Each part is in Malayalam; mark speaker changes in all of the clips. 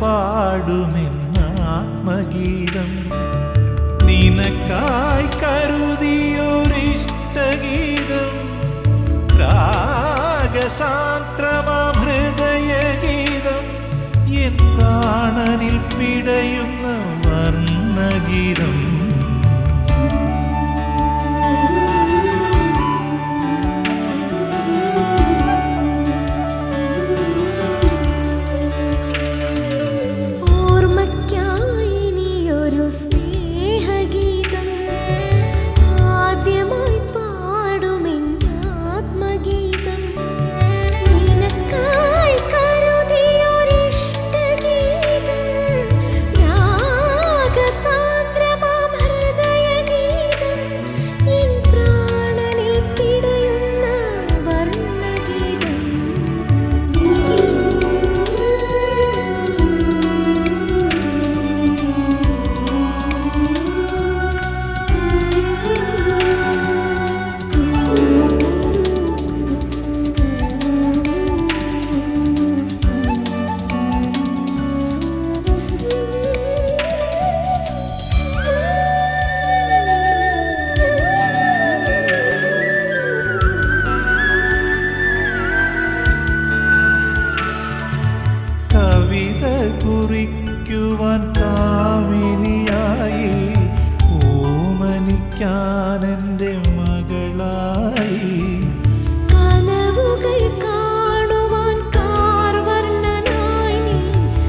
Speaker 1: പാടുമെന്നാത്മഗീതം നിനക്കായി കരുതിയൊരിഷ്ടഗീതം രാഗസാന്ത്രമാം ഹൃദയഗീതം എൻ പ്രാണനിൽ പിടയുന്ന വർണ്ണഗീതം
Speaker 2: ഓർമ്മയ്ക്കായി നീയൊരു സ്നേഹഗീതം ആദ്യമായി പാടുമെന്നാത്മഗീതം നിനക്കായി കരുതിയൊരിഷ്ടഗീതം രാഗസാന്ദ്രമാം ഹൃദയഗീതം എൻ പ്രാണനിൽ പിടയുന്ന വർണ്ണഗീതം
Speaker 1: കവിത കുറിക്കുവാൻ കാമിനിയായി ഓമനിക്കാനെൻ്റെ മകളായി
Speaker 2: കനവുകൾ കാണുവാൻ കാർവർണ്ണനായി നീ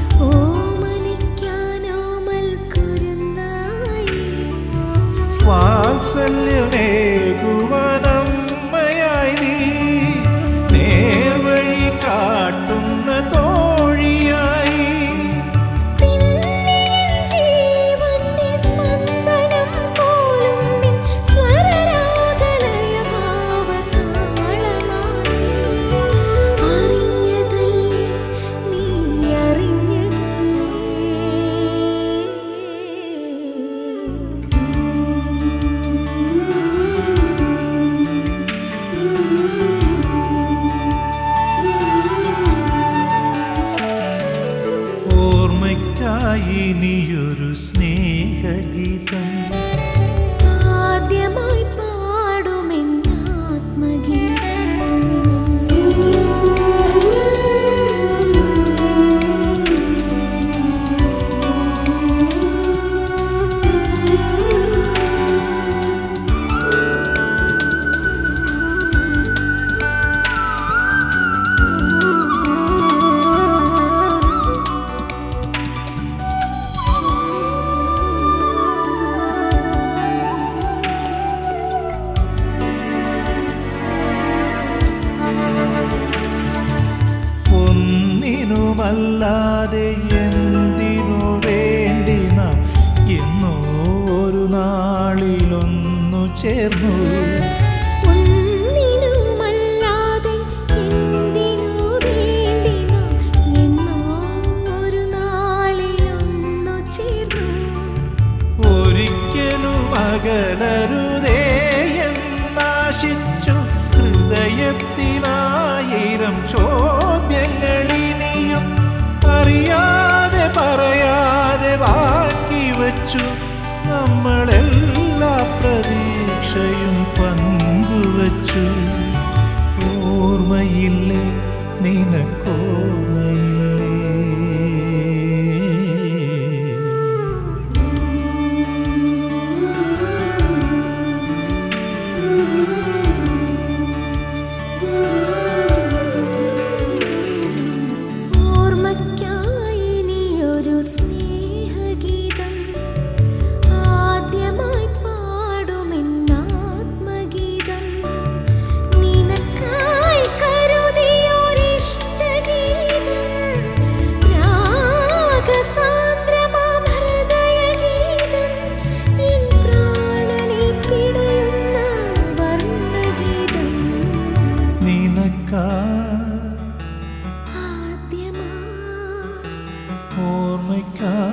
Speaker 2: ഓമനിക്കാനോമൽ കുരുന്നായി
Speaker 1: വാത്സല്യമേകുവനമ്മയായി നീ നേർവഴി കാട്ടുന്ന തോഴിയായി
Speaker 2: പിന്നെയൻ ജീവന്റെ സ്പന്ദനം പോലും നിൻ സ്വരരാഗലയ ഭാവതാളമായി അറിഞ്ഞതല്ലേ നീ അറിഞ്ഞതല്ലേ
Speaker 1: ഓർമ്മയ്ക്കായി നീയൊരു സ്നേഹഗീതം
Speaker 2: ആദ്യമായി പാടുമെന്നാത്മഗീതം
Speaker 1: ഒന്നിനുമല്ലാതെ എന്തിനു വേണ്ടി നാം എന്നോ ഒരു നാളിലൊന്നു ചേർന്നു
Speaker 2: ഒന്നിനുമല്ലാതെ എന്തിനു വേണ്ടി നാം എന്നോ ഒരു നാളിലൊന്നു ചേർന്നു
Speaker 1: ഒരിക്കലും അകലരുതേ എന്നാശിച്ചു ഹൃദയത്തിനായിരം ചോദ്യങ്ങളിനിയും അറിയാതെ പറയാതെ ബാക്കി വച്ചു നമ്മളെല്ലാ പ്രതീക്ഷയും പങ്കുവച്ചു ഓർമ്മയില്ലേ നിനക്കോർമ്മയില്ലേ
Speaker 2: ഓർമ്മയ്ക്കായി നീയൊരു സ്നേഹഗീതം ആദ്യമായി പാടുമെന്നാത്മഗീതം നിനക്കായി കരുതിയൊരിഷ്ടഗീതം രാഗസാന്ദ്രമാം ഹൃദയഗീതം എൻ പ്രാണനിൽ പിടയുന്ന വർണ്ണഗീതം
Speaker 1: നിനക്കാ
Speaker 2: ആദ്യമായി
Speaker 1: ഓർമ്മയ്ക്കാ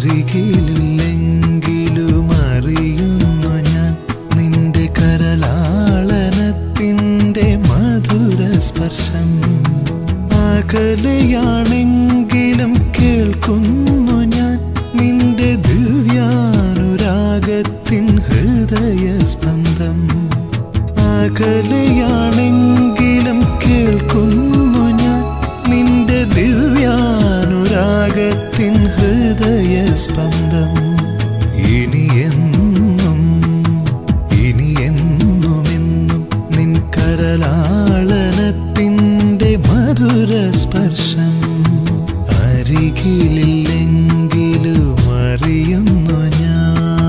Speaker 1: അരികിലില്ലെങ്കിലും അറിയുന്നു ഞാൻ നിന്റെ കരലാളനത്തിൻ്റെ മധുര സ്പർശം അകലെയാണെങ്കിലും കേൾക്കുന്നു ഞാൻ നിന്റെ ദിവ്യാനുരാഗത്തിൻ ഹൃദയസ്പന്ദം അകലെയാണെങ്കിലും കേൾക്കുന്നു ഞാൻ നിന്റെ ദിവ്യാനുരാഗത്തിൻ ഹൃദയസ്പന്ദം ഇനിയെന്നും ഇനിയെന്നുമെന്നും നിൻ കരലാളനത്തിൻ്റെ മധുര സ്പർശം അരികിലില്ലെങ്കിലും അറിയുന്നു ഞാൻ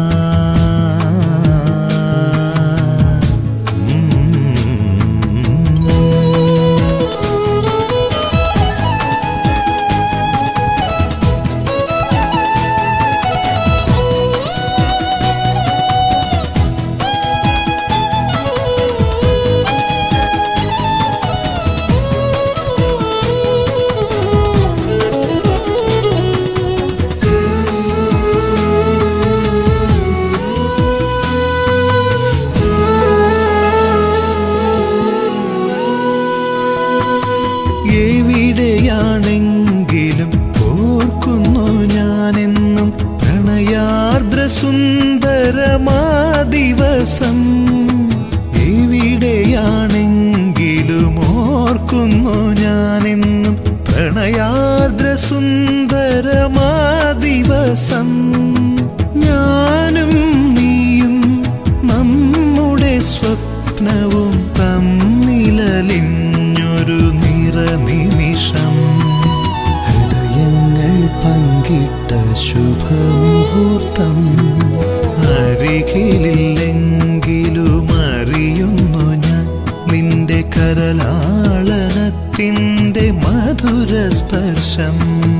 Speaker 1: എവിടെയാണെങ്കിലും ഓർക്കുന്നു ഞാനെന്നും പ്രണയാർദ്ര സുന്ദരമാ ദിവസം എവിടെയാണെങ്കിലും ഓർക്കുന്നു ഞാനെന്നും പ്രണയാർദ്ര സുന്ദരമാ ദിവസം ഞാനും നീയും നമ്മുടെ സ്വപ്നവും തമ്മിലലിഞ്ഞൊരു നിറനിമിഷം ഹൃദയങ്ങൾ പങ്കിട്ട ശുഭമുഹൂർത്തം അരികിലില്ലെങ്കിലും അറിയുന്നു ഞാൻ നിന്റെ കരലാളനത്തിൻ്റെ മധുര സ്പർശം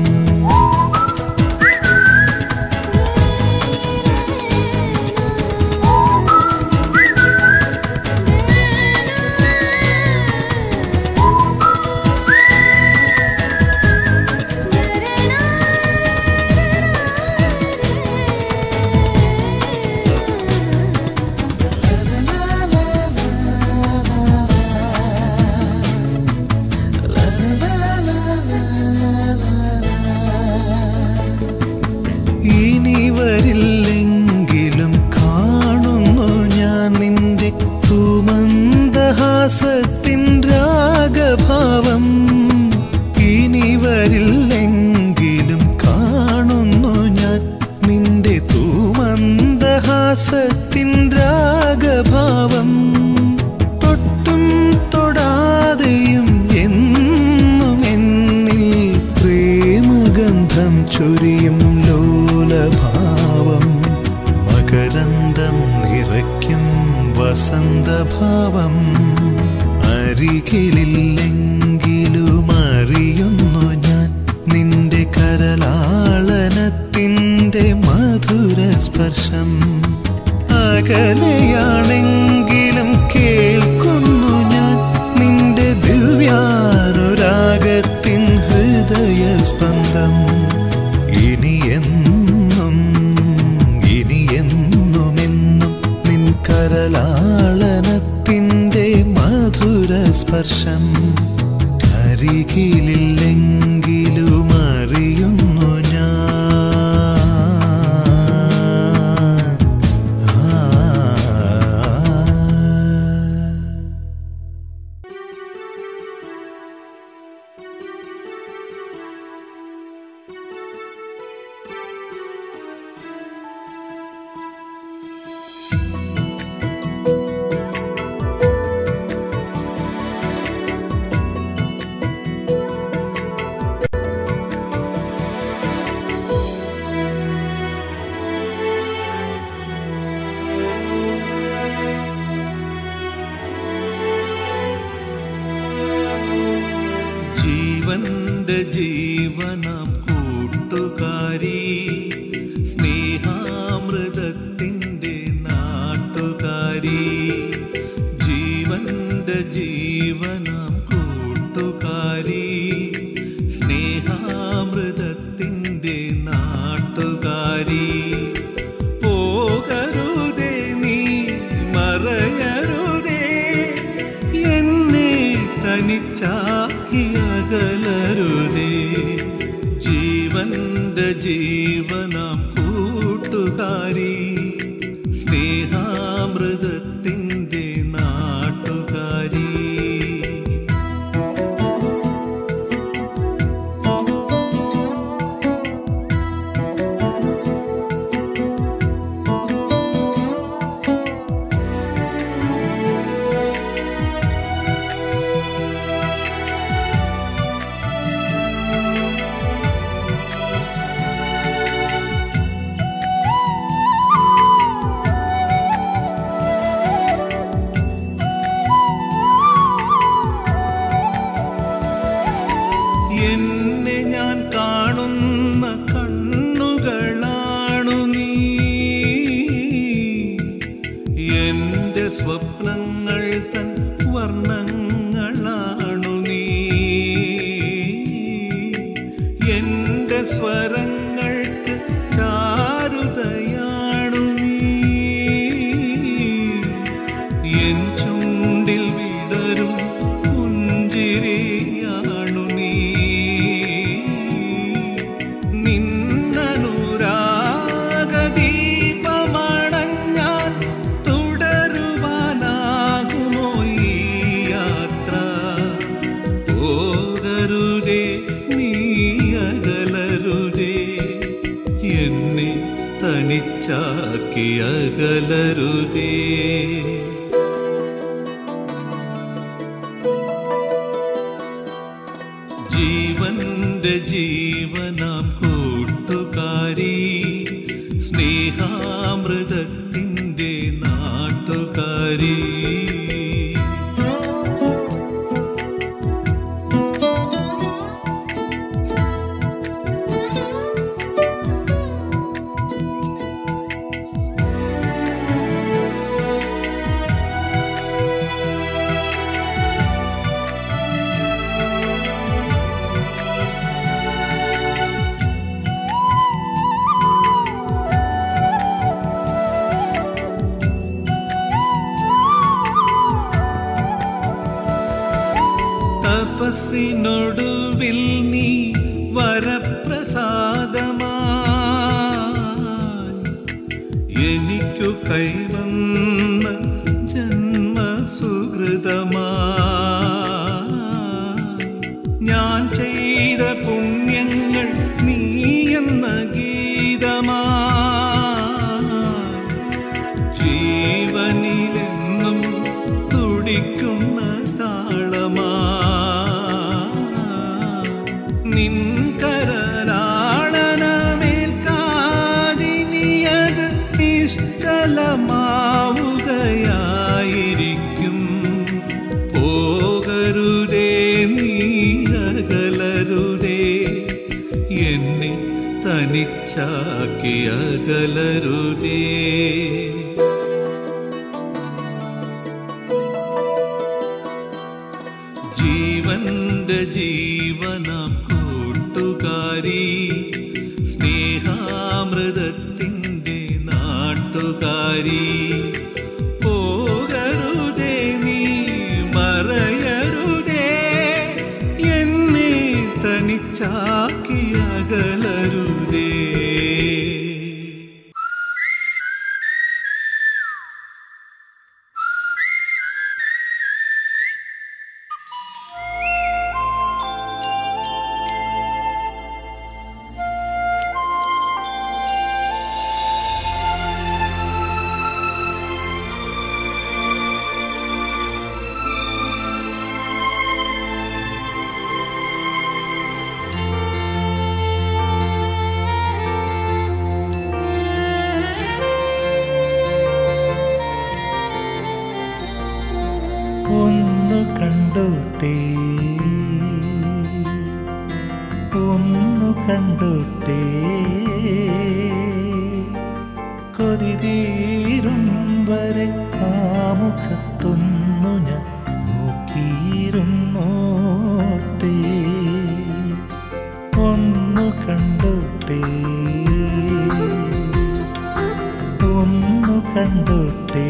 Speaker 1: ഇനി വരില്ലെങ്കിലും കാണുന്നു ഞാൻ നിന്റെ സുമന്ദഹാസത്തിൻ രാഗഭാവം ഇനി വരില്ലെങ്കിലും കാണുന്നു ഞാൻ നിന്റെ തൂമന്ദഹാസത്തിൻ രാഗഭാവം തൊട്ടും തൊടാതെയും എന്നും എന്നിൽ പ്രേമഗന്ധം ചൊരിയും ലോലഭാവം മകരന്തം നിറയ്ക്കും വസന്തഭാവം അരികിലില്ലെങ്കിലും അറിയുന്നു ഞാൻ നിന്റെ കരലാളനത്തിൻ്റെ മധുര സ്പർശം അകലെയാണെങ്കിലും കേൾക്കുന്നു ഞാൻ നിന്റെ ദിവ്യാനുരാഗത്തിൻ ഹൃദയസ്പന്ദം ഇനിയെന്നും ഇനിയെന്നുമെന്നും നിൻ കരലാളനത്തിൻ്റെ മധുര സ്പർശം അരികിലില്ലെങ്കിലും അറിയുന്നു ഞാൻ ആ ജീവന്റെ ജീവനാം കൂട്ടുകാരി സ്നേഹാമൃതത്തിൻ്റെ നാട്ടുകാരി ജീവന്റെ ജീവനാം കൂട്ടുകാരി സ്നേഹാമൃതത്തിൻ്റെ നാട്ടുകാരി ജീവന്റെ ജീവനാം കൂട്ടുകാരി സ്നേഹാമൃതത്തിൻ്റെ നാട്ടുകാരി എന്നെ ഞാൻ കാണുന്ന കണ്ണുകളാണു നീ എന്റെ സ്വപ്നങ്ങൾ തൻ വർണ്ണങ്ങളാണു നീ എന്റെ സ്വരങ്ങൾക്ക് ചാരുതയാണു നീ എൻ ചുണ്ടിൽ വിടരും പുഞ്ചിരിയാണു നീ നിന്നനുരാഗദീപമണഞ്ഞാൽ തുടരുവാനാകുമോ ഈ യാത്ര പോകരുതേ നീ അകലരുതേ എന്നെ തനിച്ചാക്കി അകലരുതേ ജീവന്റെ ജീവനാം കൂട്ടുകാരി സ്നേഹാമൃതത്തിൻ്റെ നാട്ടുകാരി തപസ്സിനൊടുവിൽ നീ വരപ്രസാദമായി എനിക്കു കൈവന്ന ജന്മസുഹൃതമാ ഞാൻ ചെയ്ത പുണ്യങ്ങൾ നീ എന്ന ഗീതമാ ജീവനിലെന്നും തുടിക്കുന്ന താളമാ നിൻ കരലാളനമേൽക്കാതിനിയത് നിശ്ചലമാവുകയായിരിക്കും പോകരുതേ നീ അകലരുതേ എന്നെ തനിച്ചാക്കി അകലരുതേ ജീവന്റെ ജീവനാം കൂട്ടുകാരി സ്നേഹാമൃതത്തിൻ്റെ നാട്ടുകാരി പോകരുതേ നീ മറയരുതേ എന്നെ തനിച്ചാക്കി അകലരുതേ
Speaker 3: ഒന്നു കണ്ടോട്ടെ ഒന്നു കണ്ടോട്ടെ കൊതി തീരും വരെ ആ മുഖത്തൊന്നു ഞാൻ നോക്കിയിരുന്നോട്ടെ ഒന്നു കണ്ടോട്ടെ ഒന്നു കണ്ടോട്ടെ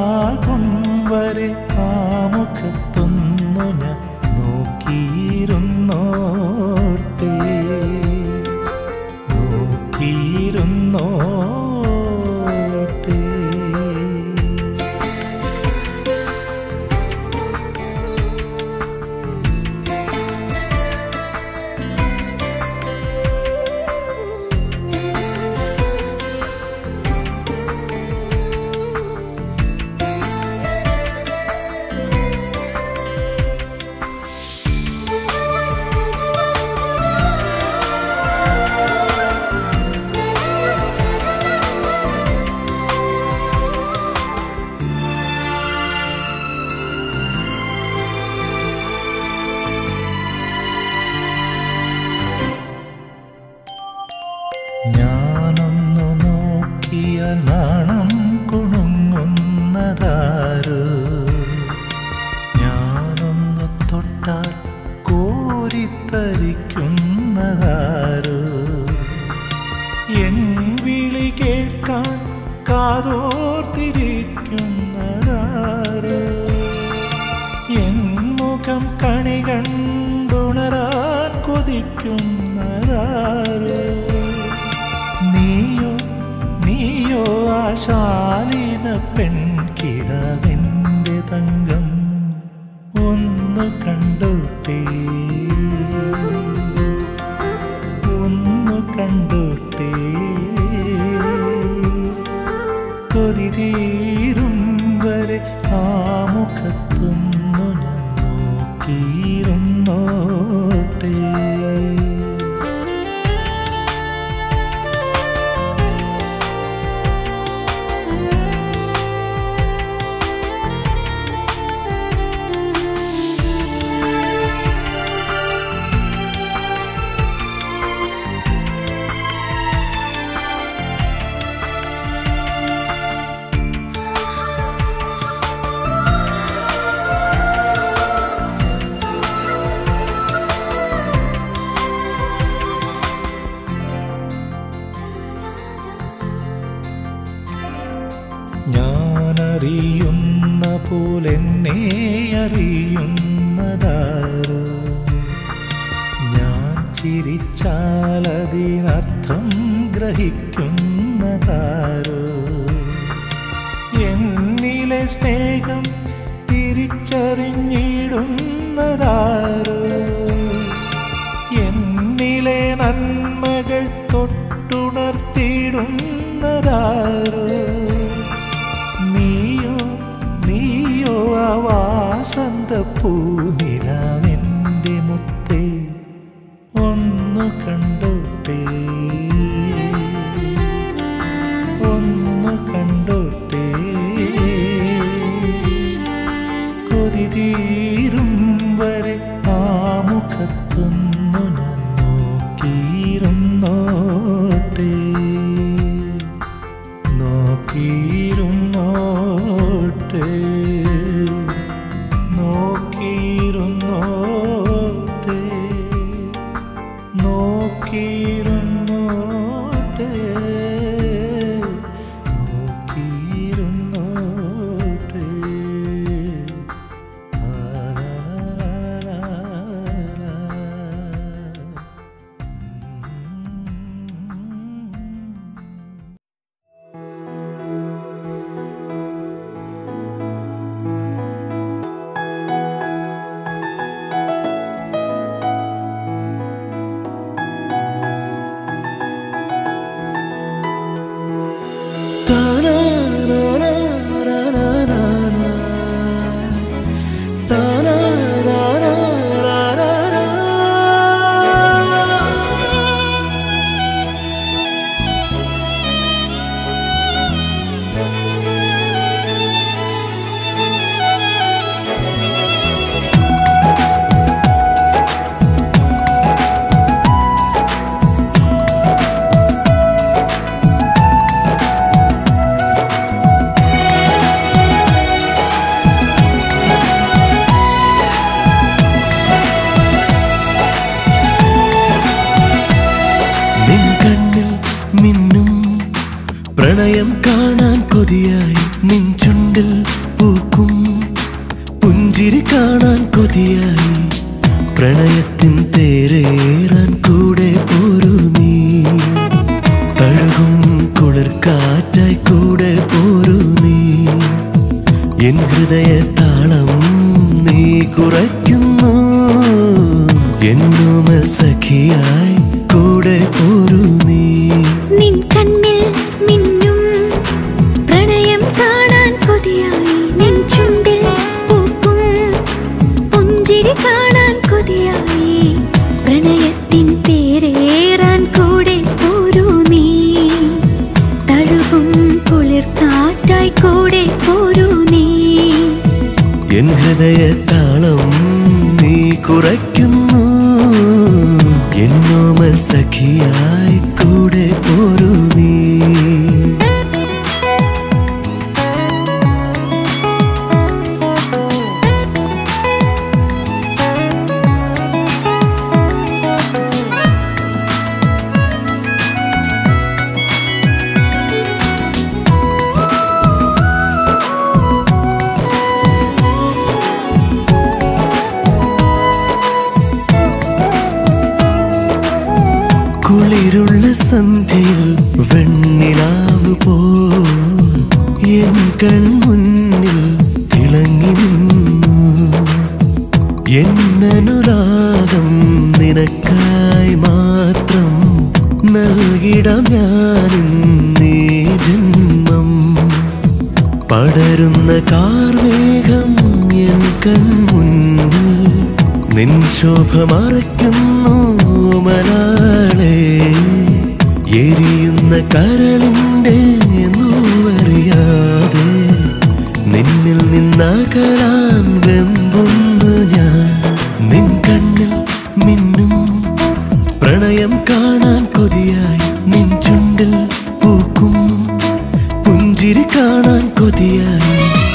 Speaker 3: മതിയാകും വരെ ആ മുഖത്തൊന്നു ഞാൻ നോക്കിയിരുന്നു കോരിത്തരിക്കുന്നതാരോ എൻ വിളി കേൾക്കാൻ കാതോർത്തിരിക്കുന്നതാരോ എൻ മുഖം കണി കണ്ടുണരാൻ കൊതിക്കുന്നതാരോ നീയോ നീയോ ആശാലീന പെൺകിടവെൻ്റെ തങ്കം ഒന്ന് കണ്ടോട്ടേ ഒന്ന് കണ്ടോട്ടേ കൊതി തീരും വരെ ആ മുഖത്തൊന്നു ഞാൻ നോക്കിയിരുന്നോട്ടേ ഞാനറിയുന്ന പോലെന്നെ അറിയുന്നതാരോ ഞാൻ ചിരിച്ചാൽ അതിനർത്ഥം ഗ്രഹിക്കുന്നതാരോ എന്നിലെ സ്നേഹം തിരിച്ചറിഞ്ഞിടുന്നതാരോ എന്നിലെ നന്മകൾ തൊട്ടുണർത്തിയിടുന്നതാരോ നീയോ നീയോ ആ വാസന്ത പൂനിലാവെൻ്റെ മുത്തേ ഒന്ന് കണ്ടോട്ടേ ഒന്ന് കണ്ടോട്ടേ കൊതി തീരും വരെ ആ മുഖത്തൊന്നു ഞാൻ നോക്കിയിരുന്നോട്ടേ നോക്കിയിരുന്നോട്ടെ നോക്കിയിരുന്നോട്ടെ നോക്കിയിരുന്നോട്ടെ നോക്കിയിരുന്നോട്ടെ
Speaker 4: നിൻ കണ്ണിൽ മിന്നും പ്രണയം കാണാൻ കൊതിയായി നിൻ ചുണ്ടിൽ പൂക്കും പുഞ്ചിരി കാണാൻ കൊതിയായി പ്രണയത്തിൻ തേരേറാൻ കൂടെ പോരൂ നീ തഴുകും കുളിർ കാറ്റായി കൂടെ പോരൂ നീ എൻ ഹൃദയ താളം നീ കുറയ്ക്കുന്നു എന്നോമൽ സഖിയായി കൂടെ പോരൂ നീ
Speaker 2: നിൻ കണ്ണിൽ മിന്നും പ്രണയം കാണാൻ കൊതിയായി നിൻ ചുണ്ടിൽ പൂക്കും പുഞ്ചിരി കാണാൻ കൊതിയായി പ്രണയത്തിൻ തേരേറാൻ കൂടെ പോരൂ നീ തഴുകും കുളിർ കാറ്റായി കൂടെ പോരൂ നീ
Speaker 4: എൻ ഹൃദയ താളം നീ കുറയ്ക്കുന്നു എന്നോമൽ സഖിയായി കൂടെ പോരൂ നീ
Speaker 2: ും
Speaker 4: സന്ധ്യയിൽ വെണ്ണിലാവ് പോ എൻ കൺമുന്നിൽ തിളങ്ങി നിന്നു എന്നനുരാഗം നിനക്കായി മാത്രം നൽകിടാം ഞാനിന്നീ ജന്മം പടരുന്ന കാർമേഘം എൻ കൺമുന്നിൽ നിൻ ശോഭ മറയ്ക്കുന്നു മലാളെ എരിയുന്ന കരളിൻ്റെ നോവറിയാതെ നിന്നിൽ നിന്നകലാൻ വെമ്പുന്നു ഞാൻ നിൻ കണ്ണിൽ മിന്നും പ്രണയം കാണാൻ കൊതിയായി നിൻ ചുണ്ടിൽ പൂക്കും പുഞ്ചിരി കാണാൻ കൊതിയായി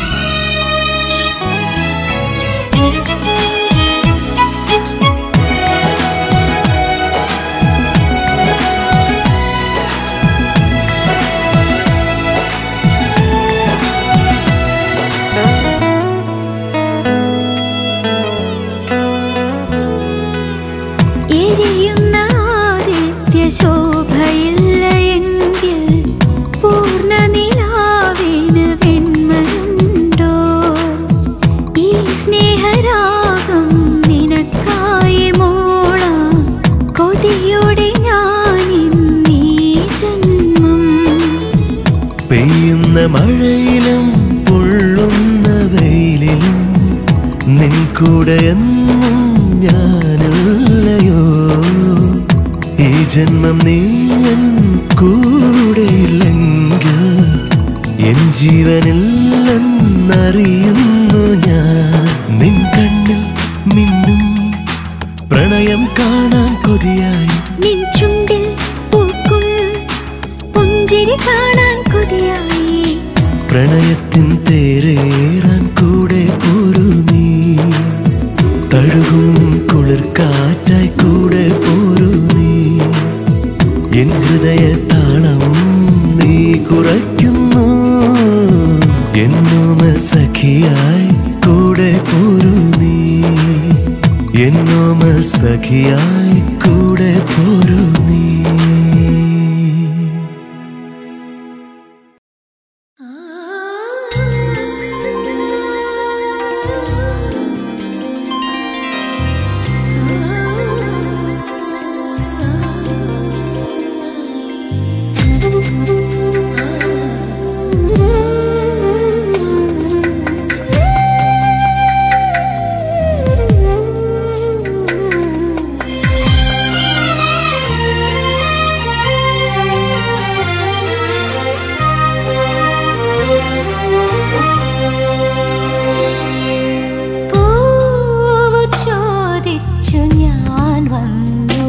Speaker 2: എരിയുന്ന ആദിത്യ ശോഭയില്ല എങ്കിൽ പൂർണ്ണ നിലാവിന് വെണ്മയുണ്ടോ ഈ സ്നേഹരാഗം നിനക്കായി മോള കൊതിയോടെ ഞാൻ ഇന്നീ ജന്മം
Speaker 4: പെയ്യുന്ന മഴയിലും പൊള്ളുന്ന വെയിലിലും നിൻ കൂടെ എന്നും ഞാനല്ലയോ ഈ ജന്മം നീ എൻ കൂടെയില്ലെങ്കിൽ എൻ ജീവനില്ലെന്നറിയുന്നു ഞാൻ നിൻ കണ്ണിൽ മിന്നും പ്രണയം കാണാൻ കൊതിയായി
Speaker 2: നിൻ ചുണ്ടിൽ പൂക്കും പുഞ്ചിരി കാണാൻ കൊതിയായി
Speaker 4: പ്രണയത്തിൻ തേരേറാൻ കൂടെ പോരൂ നീ തഴുകും കുളിർ കാറ്റായി കൂടെ പോരൂ നീ എൻ ഹൃദയ താളം നീ കുറയ്ക്കുന്നു എന്നോമൽ സഖിയായി കൂടെ പോരൂ നീ എന്നോമൽ സഖിയായി കൂടെ പോരൂ നീ
Speaker 2: പൂവ് ചോദിച്ചു ഞാൻ വന്നു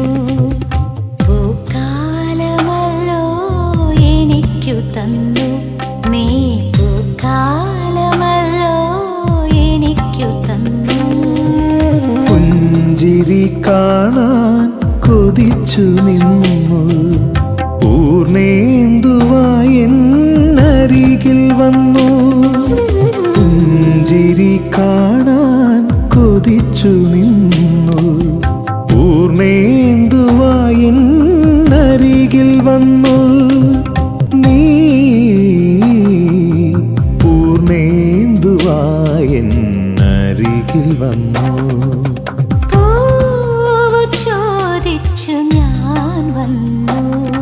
Speaker 2: പൂക്കാലമല്ലോ എനിക്കു തന്നു നീ പൂക്കാലമല്ലോ എനിക്കു തന്നു
Speaker 3: പുഞ്ചിരി കാണാൻ കൊതിച്ചു നിന്നു പൂർണേന്ദുവായി എന്നരികിൽ വന്നു പുഞ്ചിരി കാണാൻ കൊതിച്ചു നിന്നു പൂർണേന്ദുവായി എന്നരികിൽ വന്നു നീ പൂർണേന്ദുവായി എന്നരികിൽ വന്നു
Speaker 2: പൂവ് ചോദിച്ചു ഞാൻ വന്നു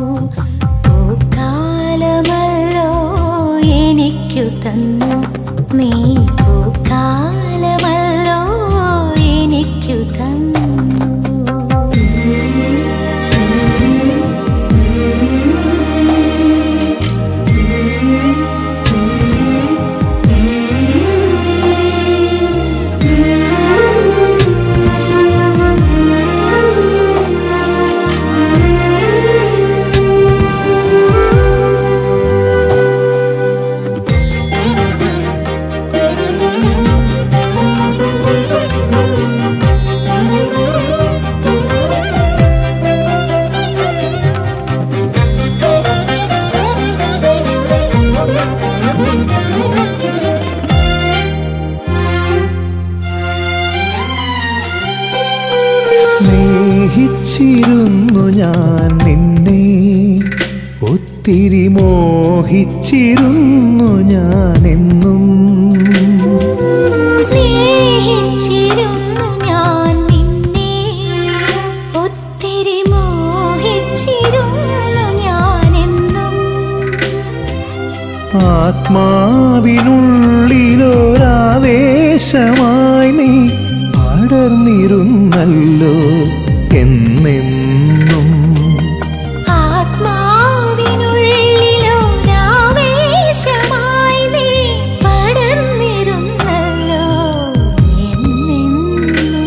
Speaker 2: പൂക്കാലമല്ലോ എനിക്കു തന്നു നീ പൂക്കാലമല്ലോ എനിക്കു തന്നു
Speaker 3: സ്നേഹിച്ചിരുന്നു ഞാൻ നിന്നെ ഒത്തിരി മോഹിച്ചിരുന്നു ഞാനെന്നും
Speaker 2: സ്നേഹിച്ചിരുന്നു ഞാൻ നിന്നെ ഒത്തിരി മോഹിച്ചിരുന്നു ഞാനെന്നും
Speaker 3: ആത്മാവിനുള്ളിലൊരാവേശമായി നീ പടർന്നിരുന്നല്ലോ എന്നെന്നും
Speaker 2: ആത്മാവിനുള്ളിലൊരാവേശമായി നീ പടർന്നിരുന്നല്ലോ എന്നെന്നും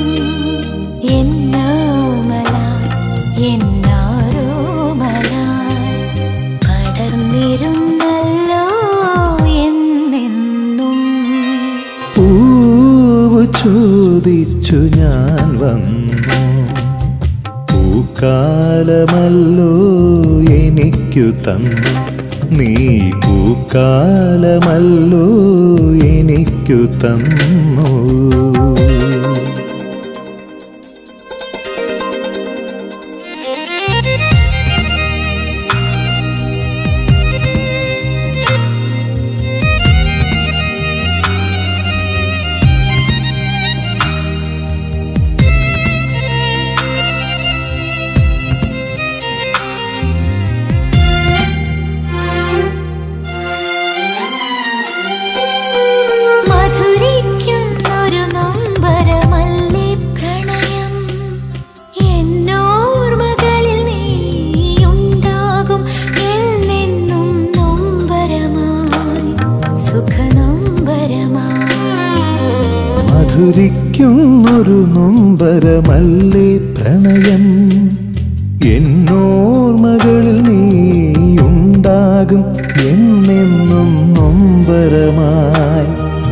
Speaker 2: എന്നോമലായി എന്നാരോമലായി പടർന്നിരുന്നല്ലോ എന്നെന്നും
Speaker 3: പൂവ് ചോദിച്ചു ഞാൻ വന്നു പൂക്കാലമല്ലോ എനിക്കു തന്നു നീ പൂക്കാലമല്ലോ എനിക്കു തന്നു
Speaker 2: മധുരിക്കുന്നൊരു നൊമ്പരമല്ലേ പ്രണയം എന്നോർമകളിൽ നീയുണ്ടാകും എന്നെന്നും നൊമ്പരമായി സുഖനൊമ്പരമായി
Speaker 3: മധുരിക്കുന്നൊരു നൊമ്പരമല്ലേ പ്രണയം എന്നോർമകളിൽ നീയുണ്ടാകും എന്നെന്നും നൊമ്പരമായി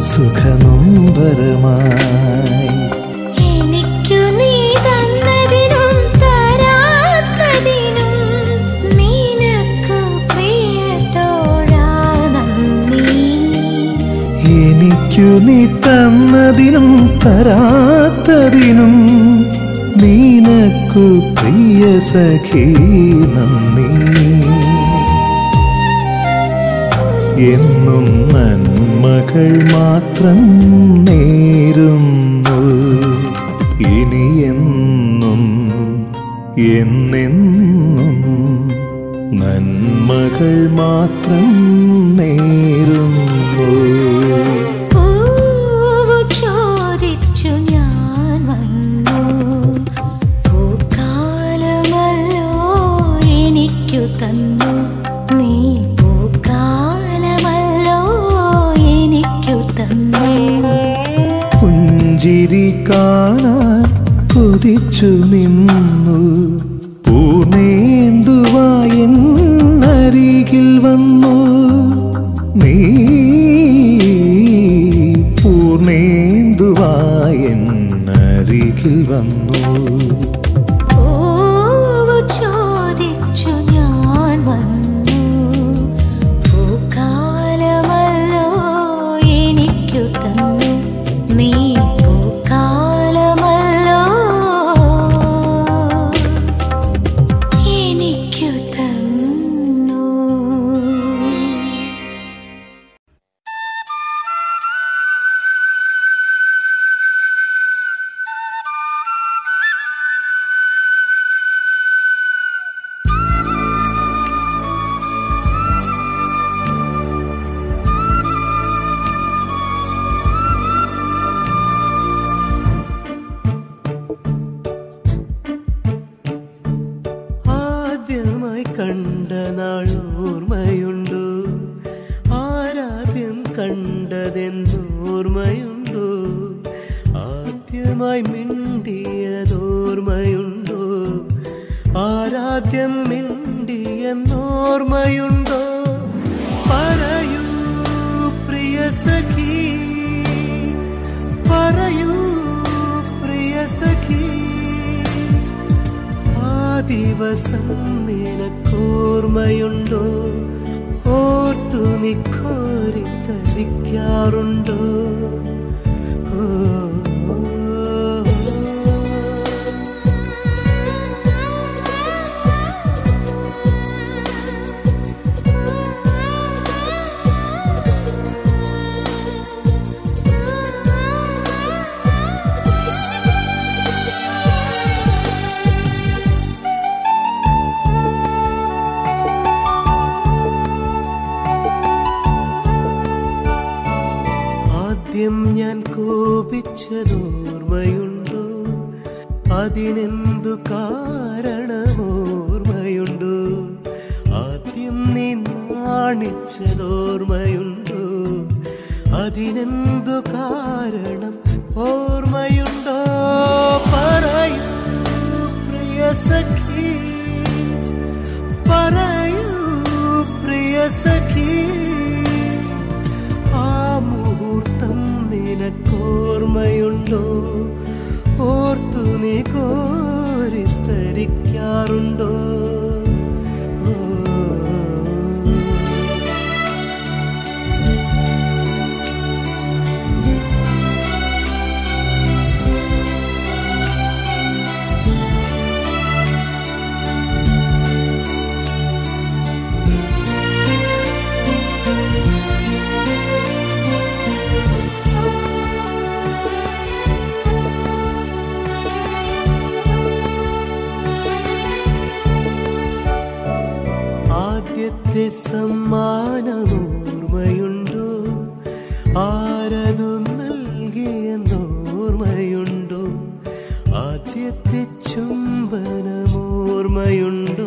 Speaker 3: സുഖനൊമ്പരമായി
Speaker 2: എനിക്കു നീ തന്നതിനും തരാത്തതിനും നിനക്കു പ്രിയത്തോടാ നന്ദി
Speaker 3: എനിക്കു നീ തന്നതിനും തരാത്തതിനും നിനക്കു പ്രിയ സഖി നന്ദി എന്നും നന്മകൾ മാത്രം നേരുന്നു ഇനി എന്നും എന്നെന്നും നന്മകൾ മാത്രം നേരുന്നു
Speaker 2: പൂവു ചോദിച്ചു ഞാൻ വന്നു പൂക്കാലമല്ലോ എനിക്കു തന്നു നീ പൂക്കാലമല്ലോ എനിക്കു തന്നു
Speaker 3: പുഞ്ചിരി കാണാൻ കൊതിച്ചു നിന്നു പൂർണേന്തുവായൻ അരികിൽ വന്നു നീ പൂർണേന്തുവായൻ അരികിൽ വന്നു
Speaker 2: പൂവു ചോദിച്ചു ഞാൻ വന്നു പൂക്കാലമല്ലോ എനിക്കു തന്നു നീ പൂക്കാലമല്ലോ എനിക്കു തന്നു
Speaker 1: ആദ്യമായി കണ്ട നാൾ ഓർമ്മയുണ്ടോ ആരാദ്യം കണ്ടതെന്നോർമ്മയുണ്ടോ ആദ്യമായി മിണ്ടിയതോർമ്മയുണ്ടോ ആരാദ്യം മിണ്ടിയെന്നോർമ്മയുണ്ടോ പറയൂ പ്രിയ സഖി പറയൂ പ്രിയ സഖി ആ ദിവസം നിനക്കോർമ്മയുണ്ടോ ഓർത്തു നീ കോരിത്തരിക്കാറുണ്ടോ ഓ, ഓ, ഓ. കാണിച്ചതോർമ്മയുണ്ടോ അതിനെന്തു കാരണം ഓർമ്മയുണ്ടോ പറയൂ പ്രിയ സഖി പറയൂ പ്രിയ സഖി ആ മുഹൂർത്തം നിനക്കോർമ്മയുണ്ടോ ഓർത്തു നീ കോരിത്തരിക്കാറുണ്ടോ ഓ ആദ്യത്തെ സമ്മാനമോർമ്മയുണ്ടോ ആരതു നൽകിയെന്നോർമ്മയുണ്ടോ ആദ്യത്തെ ചുംബനമോർമ്മയുണ്ടോ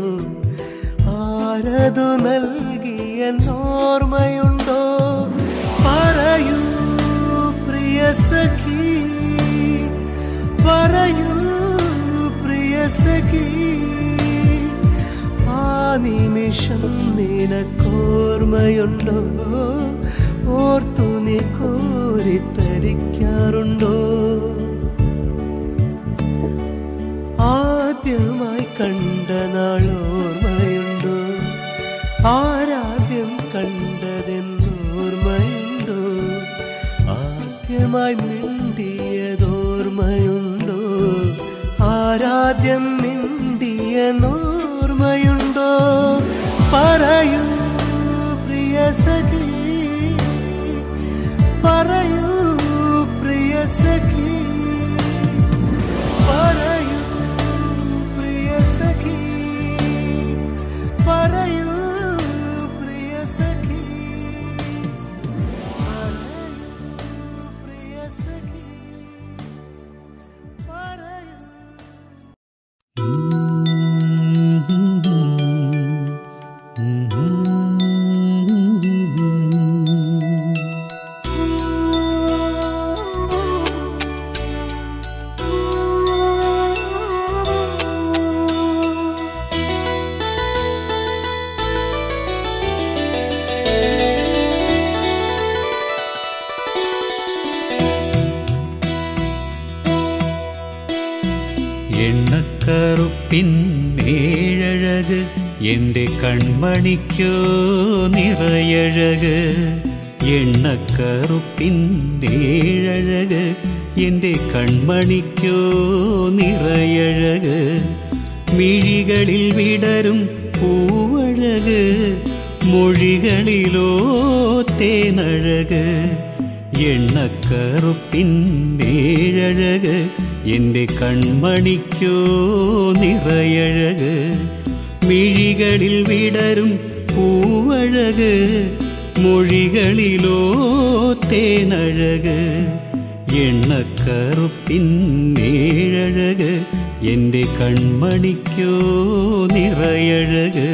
Speaker 1: ആരതു നൽകിയെന്നോർമ്മയുണ്ടോ പറയൂ പ്രിയ സഖി പറയൂ പ്രിയ സഖി ആ നിമിഷം നിനക്കോർമ്മയുണ്ടോ ഓർത്തു നീ കോരിത്തരിക്കാറുണ്ടോ ആദ്യമായി കണ്ട നാളോർമ്മയുണ്ടോ ആരാദ്യം കണ്ടതെന്നോർമ്മയുണ്ടോ ആദ്യമായി മിണ്ടിയതോർമ്മയുണ്ടോ ആരാദ്യം മിണ്ടിയെന്നോർമ്മയുണ്ടോ പറയൂ പ്രിയ സഖി പറയൂ പ്രിയ സഖി പറയൂ പ്രിയ സഖി പറയൂ പ്രിയ സഖി പറയൂ പ്രിയ സഖി പറയൂ
Speaker 5: എണ്ണക്കറുപ്പിൻ ഏഴഴക് എൻ്റെ കൺമണിക്കോ നിറയഴക് എണ്ണക്കറുപ്പിൻ ഏഴഴക് എൻ്റെ കൺമണിക്കോ നിറയഴക് മിഴികളിൽ വിടരും പൂവഴക് മൊഴികളിലോ തേനഴക് എണ്ണക്കറുപ്പിൻ ഏഴഴക് എൻ്റെ കൺമണിക്കോ നിറയഴക് മിഴികളിൽ വിടരും പൂവഴക് മൊഴികളിലോ തേനഴക് എണ്ണക്കറുപ്പിൻ ഏഴഴക് എൻ്റെ കൺമണിക്കോ നിറയഴക്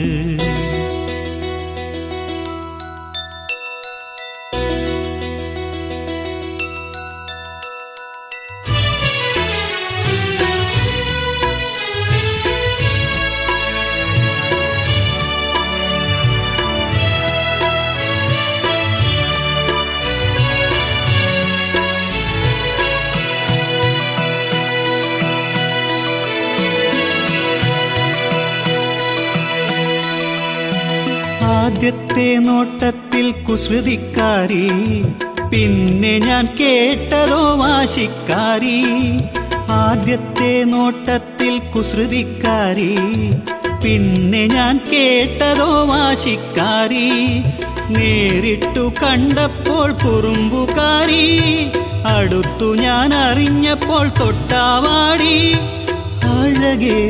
Speaker 5: ആദ്യത്തെ നോട്ടത്തിൽ കുസൃതിക്കാരി പിന്നെ ഞാൻ കേട്ടതോ വാശിക്കാരി ആദ്യത്തെ നോട്ടത്തിൽ കുസൃതിക്കാരി പിന്നെ ഞാൻ കേട്ടതോ വാശിക്കാരി നേരിട്ടു കണ്ടപ്പോൾ കുറുമ്പുകാരി അടുത്തു ഞാൻ അറിഞ്ഞപ്പോൾ തൊട്ടാവാടി അഴകേ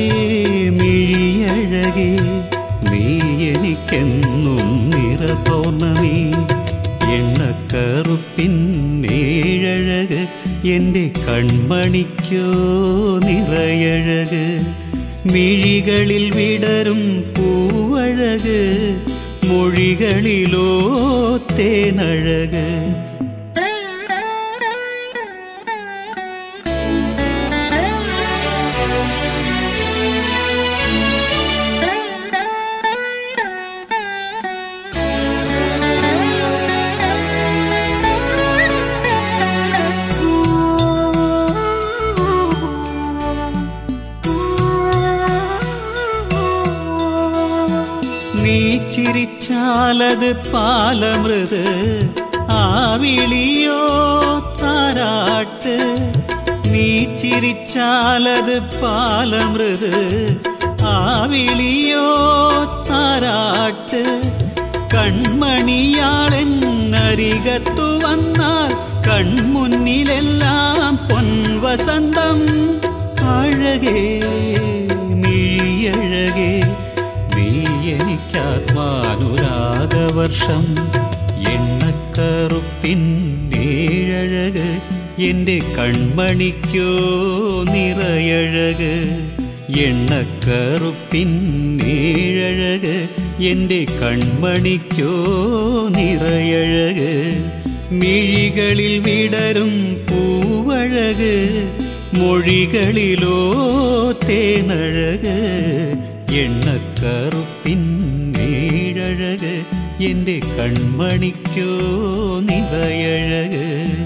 Speaker 5: മിഴിയഴകേ നീ എനിക്കെന്നും നിറപൗർണമി എണ്ണക്കറുപ്പിൻ ഏഴഴക് എൻ്റെ കൺമണിക്കോ നിറയഴക് മിഴികളിൽ വിടരും പൂവഴക് മൊഴികളിലോ തേനഴക് നീ ചിരിച്ചാലത് പാലമൃത് ആവിളിയോ താരാട്ട് നീ ചിരിച്ചാലത് പാലമൃത് ആവിളിയോ താരാട്ട് കൺമണിയാളെന്നരികത്തു വന്നാൽ കൺമുന്നിലെല്ലാം പൊൻവസന്തം അഴകേ മിഴിയഴകേ നീ എനിക്കാത്മാനുരാഗവർഷം എണ്ണക്കറുപ്പിന്നേഴഴക് എൻ്റെ കൺമണിക്കോ നിറയഴക് എണ്ണക്കറുപ്പിന്നേഴഴക് എൻ്റെ കൺമണിക്കോ നിറയഴക് മിഴികളിൽ വിടരും പൂവഴക് മൊഴികളിലോ തേനഴക് എണ്ണക്കറുപ്പിന്നേഴഴക് എൻ്റെ കൺമണിക്കോ നിറയഴക്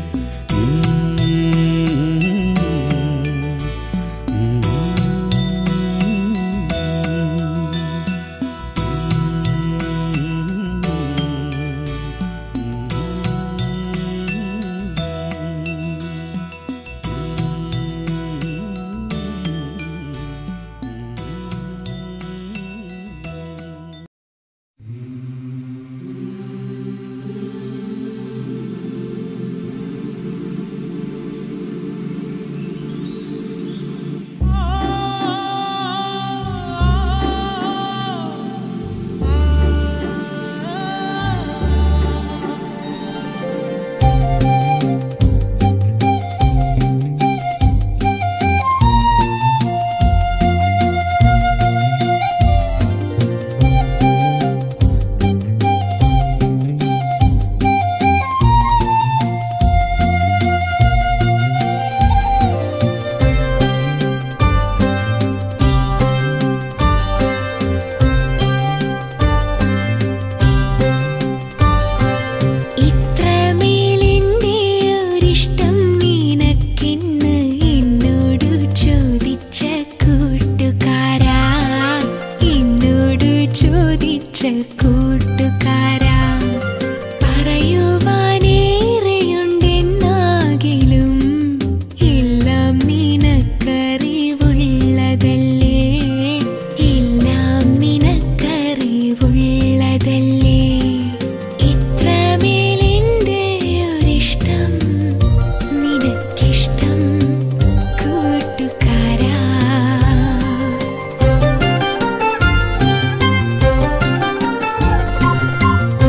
Speaker 2: ഇത്രമേലിന്റെ ഒരിഷ്ടം നിനക്കിന്ന് എന്നോടു ചോദിച്ച കൂട്ടുകാരാ എന്നോടു ചോദിച്ച കൂട്ടുകാരാ പറയുവാനേറെയുണ്ടെന്നാകിലും എല്ലാം നിനക്കറിവുള്ളതല്ലേ എല്ലാം നിനക്കറിവുള്ളതല്ലേ ഇത്രമേലെന്റെ ഒരിഷ്ടം നിനക്കിഷ്ടം കൂട്ടുകാരാ
Speaker 1: ആ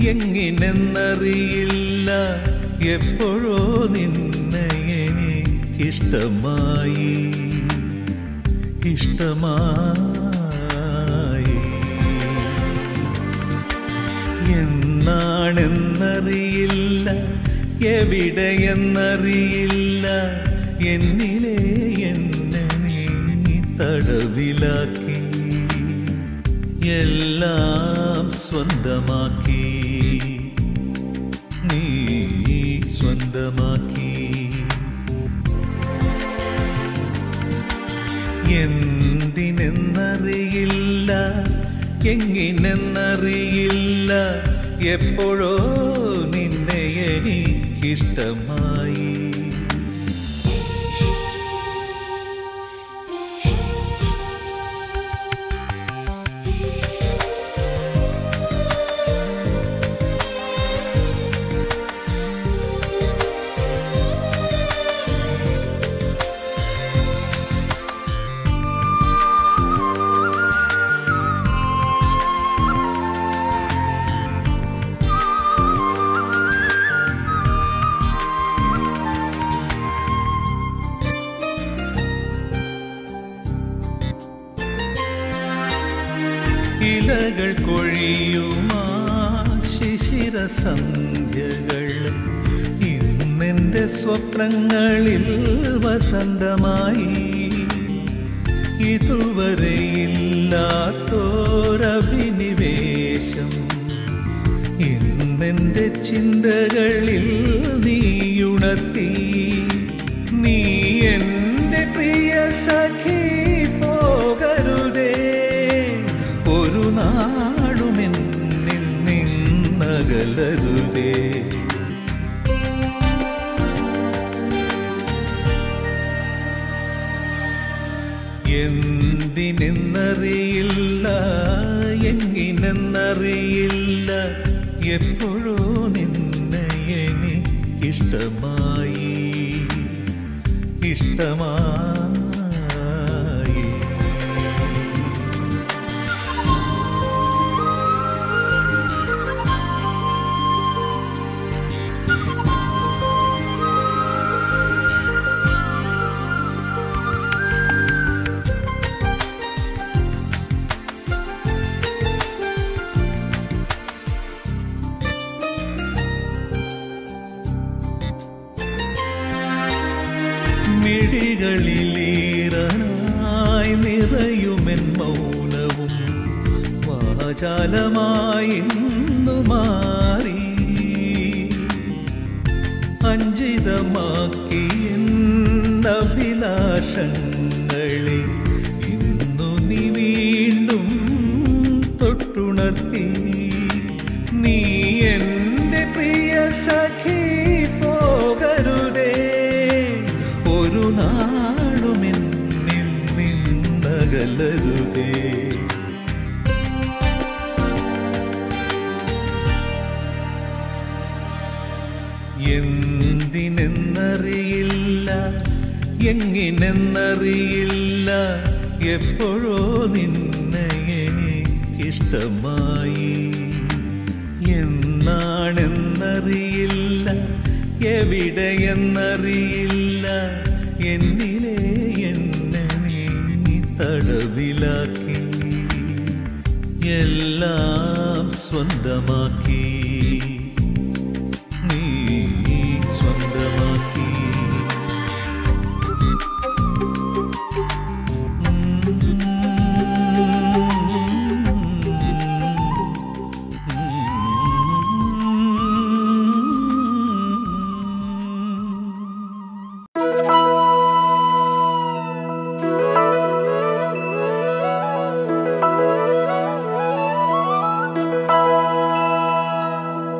Speaker 3: എങ്ങിനെന്നറിയില്ല എപ്പോഴോ നിന്നെ എനിക്കിഷ്ടമായി ഇഷ്ടമായി എന്നാണെന്നറിയില്ല എവിടെയെന്നറിയില്ല എന്നിലെ എന്നെ നീ തടവിലാക്കി എല്ലാം സ്വന്തമാക്കി നീ സ്വന്തമാക്കി എന്തിനെന്നറിയില്ല എങ്ങിനെന്നറിയില്ല എപ്പോഴോ നിന്നെ എനിക്കിഷ്ടമായി ഇലകൾ കൊഴിയുമാ ശിശിര സന്ധ്യകൾ ഇന്നെന്റെ സ്വപ്നങ്ങളിൽ വസന്തമായി ഇതുവരെ ഇല്ലാത്തോരഭിനിവേശം ഇന്നെന്റെ ചിന്തകളിൽ നീയുണർത്തി നീ എന്റെ പ്രിയ സഖി പോകരുതേ ഒരു നാളുമെന്നിൽ നിന്നകലരുതേ എന്തിനെന്നറിയില്ല എങ്ങിനെന്നറിയില്ല എപ്പോഴോ നിന്നെ എനിക്കിഷ്ടമായി ഇഷ്ടമായി മിഴികളിലീറനായി നിറയുമെൻ മൗനവും വാചാലമായി ഇന്നു മാറി അഞ്ചിതമാക്കി അഭിലാഷങ്ങളെ ഇന്നു നീ വീണ്ടും തൊട്ടുണർത്തി നീ എന്റെ പ്രിയ സഖി പോകരുതേ ഒരു നാളുമെന്നിൽ നിന്നകലരുതേ എന്തിനെന്നറിയില്ല എങ്ങിനെന്നറിയില്ല എപ്പോഴോ നിന്നെ എനിക്കിഷ്ടമായി എന്നാണെന്നറിയില്ല എവിടെയെന്നറിയില്ല എന്നിലെ എന്നെ നീ തടവിലാക്കി എല്ലാം സ്വന്തമാക്കി നീ സ്വന്തമാക്കി
Speaker 2: ും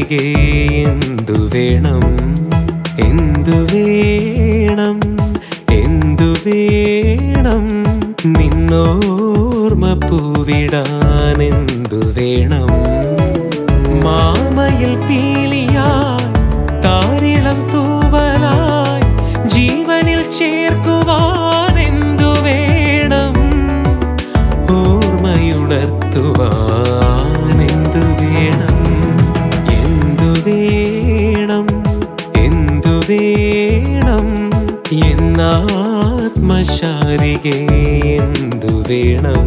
Speaker 4: ആത്മശാരികെ എന്തു വേണം എന്തു വേണം എന്തു വേണം നിന്നോർമ്മ പൂവിടാൻ എന്തു വേണം മാമയിൽ പീലിയായി താരിളം തൂവലായി ജീവനിൽ ചേർക്കുവാൻ എന്തു വേണം ഓർമ്മയുണർത്തുവാൻ എന്തു വേണം എന്തു വേണം എന്തു വേണം എന്നാത്മശാരികെ എന്തു വേണം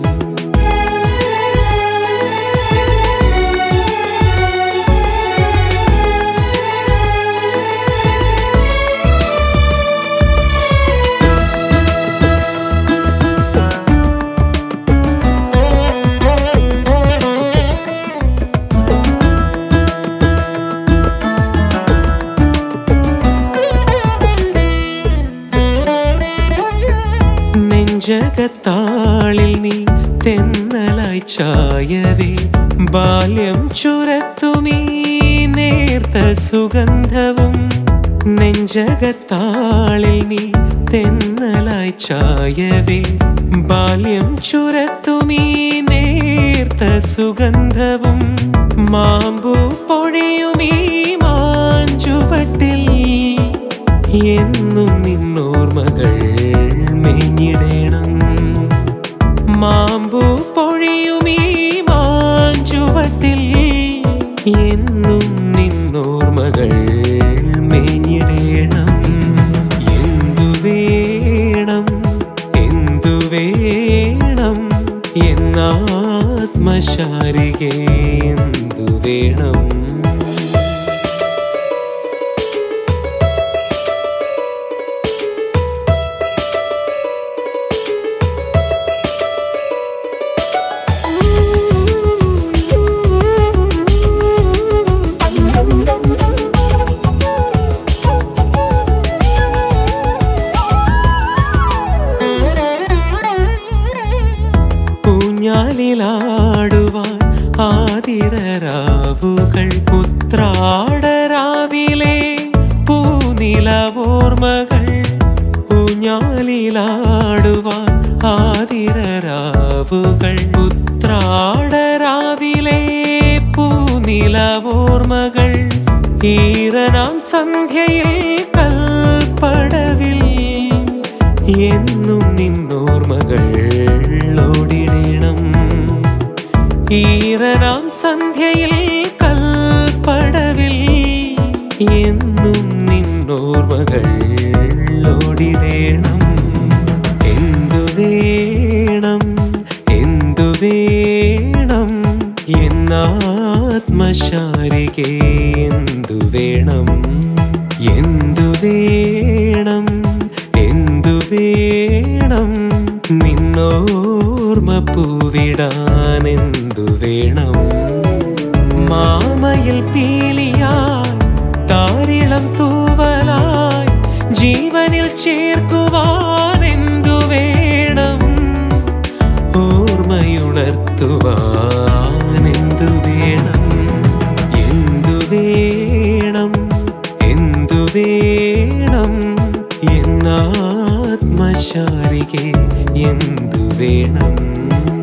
Speaker 4: നെഞ്ചകത്താളിൽ നീ തെന്നലായി ചായവേ ബാല്യം ചുരത്തുമീ നേർത്ത സുഗന്ധവും നെഞ്ചകത്താളിൽ നീ തെന്നലായി ചായവേ ബാല്യം ചുരത്തുമീ നേർത്ത സുഗന്ധവും മാമ്പു പൊഴിയുമീ മാഞ്ചുവട്ടിൽ എന്നും നിന്നോർമകൾ മേഞ്ഞിടേണം മാമ്പു പൊഴിയുമീ മാഞ്ചുവട്ടിൽ എന്നും നിന്നോർമകൾ മേഞ്ഞിടേണം എന്തു വേണം എന്തു വേണം എന്നാത്മശാരികെ എന്തു വേണം ഊഞ്ഞാലിലാടുവാൻ ആതിരരാവുകൾ ഉത്രാടരാവിലെ പൂനിലവോർമകൾ ഊഞ്ഞാലിലാടുവാൻ ആതിരരാവുകൾ ഉത്രാടരാവിലെ പൂനിലവോർമകൾ ഈറനാം സന്ധ്യയിൽ കൽപ്പടവിൽ എന്നും നിന്നോർമകൾ ഓടിടണം ഈറനാം സന്ധ്യയിൽ കൽപ്പടവിൽ എന്നും നിന്നോർമകൾ ഓടിടേണം എന്തു വേണം എന്തു വേണം എന്നാത്മശാരികെ എന്തു വേണം എന്തു വേണം എന്തു വേണം നിന്നോർമ്മ പൂവിടാൻ എന്തു വേണം മാമയിൽ പീലിയായി താരിളം തൂവലായി ജീവനിൽ ചേർക്കുവാൻ എന്തു വേണം ഓർമ്മയുണർത്തുവാൻ എന്തു വേണം എന്തു വേണം എന്തു വേണം എന്നാത്മശാരികെ എന്തു വേണം